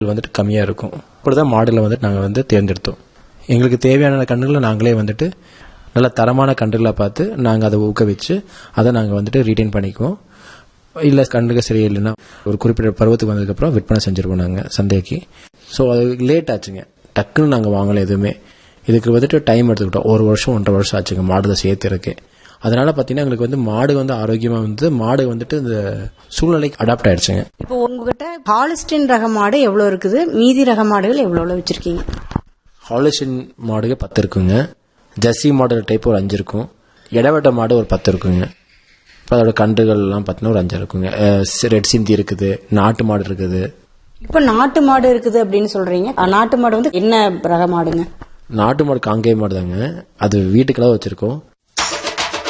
வந்துட்டு கம்மியாக இருக்கும் இப்படிதான் மாடுல வந்துட்டு நாங்கள் வந்து தேர்ந்தெடுத்தோம் எங்களுக்கு தேவையான கன்றுகளை நாங்களே வந்துட்டு நல்ல தரமான கன்றுகளை பார்த்து நாங்கள் அதை ஊக்குவிச்சு அதை நாங்கள் வந்துட்டு ரீட்டைன் பண்ணிக்குவோம் இல்லை கண்ணுக்கு சரியில்லைன்னா ஒரு குறிப்பிட்ட பருவத்துக்கு வந்ததுக்கப்புறம் விற்பனை செஞ்சுருக்கோம் நாங்கள் சந்தைக்கு ஸோ அது லேட் ஆச்சுங்க டக்குன்னு நாங்கள் வாங்கலை எதுவுமே இதுக்கு வந்துட்டு டைம் எடுத்துக்கிட்டோம் ஒரு வருஷம் ஒன்றரை வருஷம் ஆச்சுங்க மாடுல சேர்த்துருக்கு அதனால பார்த்தீங்கன்னா எங்களுக்கு வந்து மாடு வந்து ஆரோக்கியமாக வந்து மாடு வந்துட்டு இந்த சூழ்நிலைக்கு அடாப்ட் ஆயிடுச்சுங்க இப்போ உங்ககிட்ட ஹாலிஸ்டின் ரக மாடு எவ்வளவு இருக்குது மீதி ரக மாடுகள் எவ்வளவு வச்சிருக்கீங்க ஹாலிஷன் மாடுக பத்து இருக்குங்க ஜெர்சி மாடல் டைப் ஒரு அஞ்சு இருக்கும் இடவட்ட மாடு ஒரு பத்து இருக்குங்க இப்போ அதோட கன்றுகள்லாம் பார்த்தீங்கன்னா ஒரு அஞ்சு இருக்குங்க ரெட் சிந்தி இருக்குது நாட்டு மாடு இருக்குது இப்போ நாட்டு மாடு இருக்குது அப்படின்னு சொல்றீங்க அஹ், நாட்டு மாடு வந்து என்ன ரக மாடுங்க நாட்டு மாடு காங்கேய மாடு தாங்க அது வீட்டுக்கெல்லாம் வச்சிருக்கோம்